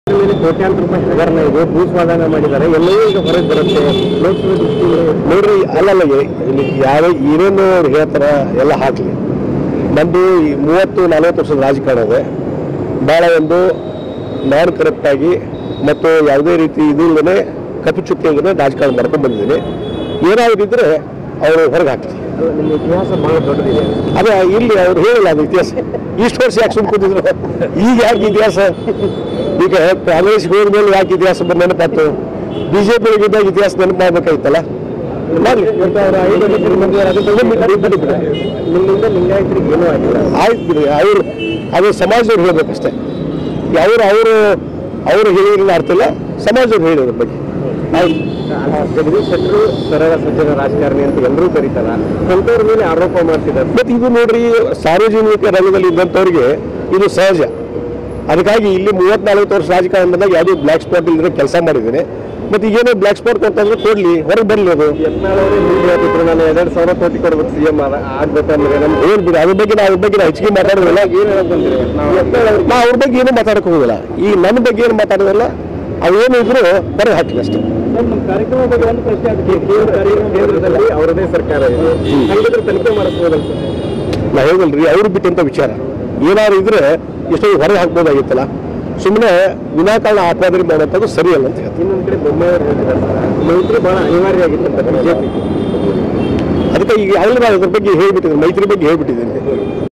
ಮೇಲೆ ಕೋಟ್ಯಾಂತರ ರೂಪಾಯಿ ಹಗರಣ ಇದೆ ಭೂಸ್ವಾಧೀನ ಮಾಡಿದ್ದಾರೆ ಎಲ್ಲವೂ ಈಗ ಹೊರಗೆ ಬರುತ್ತೆ ಲೋಕಸಭೆ ದೃಷ್ಟಿಯಲ್ಲಿ ನೋಡ್ರಿ ಅಲ್ಲಲ್ಲ ಏ- ಇಲ್ಲಿ ಯಾರೇ ಏನೇನು ಅವ್ರು ಹೇಳ್ತಾರ ಎಲ್ಲ ಹಾಕ್ಲಿ ನಂದು ಈ ಮೂವತ್ತು ನಲವತ್ತು ವರ್ಷದ ರಾಜಕಾರಣ ಇದೆ ಭಾಳ ಒಂದು ನಾನ್ ಕರೆಕ್ಟಾಗಿ ಮತ್ತು ಯಾವುದೇ ರೀತಿ ಇದು ಇಲ್ಲದೆ ಕಪ್ಪು ಚುಕ್ಕಿ ಇಲ್ಲದೆ ರಾಜಕಾರಣ ಮಾಡ್ಕೊಂಡು ಬಂದಿದ್ದೀನಿ ಏನಾದ್ರು ಇದ್ರೆ ಅವರು ಹೊರಗೆ ಹಾಕ್ಲಿ ಅಲ್ಲ, ನಿಮ್ಮ ಇತಿಹಾಸ ಬಹಳ ದೊಡ್ಡದಿದೆ ಅದೇ ಇಲ್ಲಿ ಅವ್ರು ಹೇಳಿಲ್ಲ ಅದು ಇತಿಹಾಸ ಇಷ್ಟು ವರ್ಷ ಯಾಕೆ ಸುಮ್ ಕೂತಿದ್ರು ಈಗ ಯಾಕೆ ಇತಿಹಾಸ ಈಗ ಕಾಂಗ್ರೆಸ್ಗೆ ಹೋದ್ಮೇಲೆ ಯಾಕೆ ಇತಿಹಾಸ ಬಂದು ನೆನಪಾತು ಬಿ ಜೆ ಪಿ ಇದ್ದಾಗ ಇತಿಹಾಸ ನೆನಪು ಮಾಡ್ಬೇಕಾಗಿತ್ತಲ್ಲ ಮಾಡ್ಲಿ ಇವತ್ತು ಅವರ ಐದು ಲಕ್ಷ ಮಂದಿ ಅದು ಬಿಡಿ ಬಿಡಿ. ನಿಮ್ಮಿಂದ ಲಿಂಗಾಯತರಿಗೆ ಏನೂ ಆಗಿಲ್ಲ ಆಯ್ತು ಬಿಡಿ ಅವರು ಅದು ಸಮಾಜದವ್ರು ಹೇಳ್ಬೇಕಷ್ಟೇ ಅವರು ಅವರು ಅವರು ಹೇಳಿದ್ರೆ ಅರ್ಥ ಇಲ್ಲ ಸಮಾಜದವ್ರು ಹೇಳಿದ್ರ ಬಗ್ಗೆ ಆಯ್ತು ಅಲ್ಲ, ಜಗದೀಶ್ ಶೆಟ್ಟರು ಸರಳ ಸಜ್ಜನ ರಾಜಕಾರಣಿ ಅಂತ ಎಲ್ಲರೂ ಕರೀತಾರ ಸ್ವಂತವ್ರ ಮೇಲೆ ಆರೋಪ ಮಾಡ್ತಿದ್ದಾರೆ ಮತ್ತೆ ಇದು ನೋಡ್ರಿ ಸಾರ್ವಜನಿಕ ರಂಗದಲ್ಲಿ ಇದ್ದಂಥವ್ರಿಗೆ ಇದು ಸಹಜ ಅದಕ್ಕಾಗಿ ಇಲ್ಲಿ ಮೂವತ್ನಾಲ್ಕು ವರ್ಷ ರಾಜಕಾರಣದಾಗ ಯಾವುದೇ ಬ್ಲ್ಯಾಕ್ ಸ್ಪಾಟ್ ಇಲ್ಲದ್ರೆ ಕೆಲಸ ಮಾಡಿದ್ದೀನಿ ಮತ್ತೆ ಈಗೇನೋ ಬ್ಲ್ಯಾಕ್ ಸ್ಪಾಟ್ ಕೊಟ್ಟಂದ್ರೆ ಕೊಡ್ಲಿ ಹೊರಗೆ ಬರಲಿ ಅದು ಯತ್ನಾಳವರೇ ಹಿಂದೆ ಹೇಳ್ತಿದ್ರು ನಾನು ಎರಡೆರಡು ಸಾವಿರ ಕೋಟಿ ಕೊಡ್ಬೇಕು ಸಿ ಎಂ ಆಗ್ಬೇಕಂದ್ರೆ ನಮ್ಗೆ ಏನ್ ಬಿಡಿ ಅದ್ರ ಬಗ್ಗೆ ನಾವು ಅದ್ರ ಬಗ್ಗೆ ನಾವು ಹೆಚ್ಚಿಗೆ ಮಾತಾಡೋದಿಲ್ಲ ಏನ್ ಹೇಳಕ್ ಬಂದಿರಿ ಯತ್ನಾಳ್ ಅವ್ರಿಗೆ ನಾ ಅವ್ರ ಬಗ್ಗೆ ಏನು ಮಾತಾಡಕ್ ಹೋಗೋದಿಲ್ಲ ಈ ನನ್ನ ಬಗ್ಗೆ ಏನು ಮಾತಾಡೋದಿಲ್ಲ ಅವೇನು ಇದ್ರು ಹೊರಗೆ ಹಾಕಲಿ ಅಷ್ಟೇ ನಮ್ಮ ಕಾರ್ಯಕ್ರಮ ಬಗ್ಗೆ ಒಂದು ಪ್ರಶ್ನೆ ಆಗುತ್ತೆ ಕೇಂದ್ರ ಕೇಂದ್ರದಲ್ಲಿ ಅವರದೇ ಸರ್ಕಾರ ಇದೆ ಹಂಗಿದ್ರೆ ತನಿಖೆ ಮಾಡಿಸ್ಬೋದಲ್ಲ ಸರ್ ನಾ ಹೇಳಿದ್ರಿ ಅವ್ರು ಬಿಟ್ಟಂತ ವಿಚಾರ ಏನಾದ್ರು ಇದ್ರೆ ಎಷ್ಟೋ ಹೊರಗೆ ಹಾಕ್ಬೋದಾಗಿತ್ತಲ್ಲ ಸುಮ್ಮನೆ ವಿನಾಕಾರಣ ಆಪಾದನೆ ಮಾಡೋಂಥದ್ದು ಸರಿಯಲ್ಲ ಅಂತ ಹೇಳ್ತೀನಿ ಇನ್ನೊಂದ್ ಕಡೆ ಬೊಮ್ಮಾಯಿಯವರು ಹೇಳಿದ್ದಾರೆ ಸರ್ ಮೈತ್ರಿ ಬಹಳ ಅನಿವಾರ್ಯ ಆಗಿತ್ತು ಅಂತ ಬಿಜೆಪಿ ಅದಕ್ಕೆ ಈಗ ಆಗಲೇ ನಾನು ಅದ್ರ ಬಗ್ಗೆ ಹೇಳ್ಬಿಟ್ಟಿದ್ದೀನಿ ಮೈತ್ರಿ ಬಗ್ಗೆ ಹೇಳ್ಬಿಟ್ಟಿದ್ದೀನಿ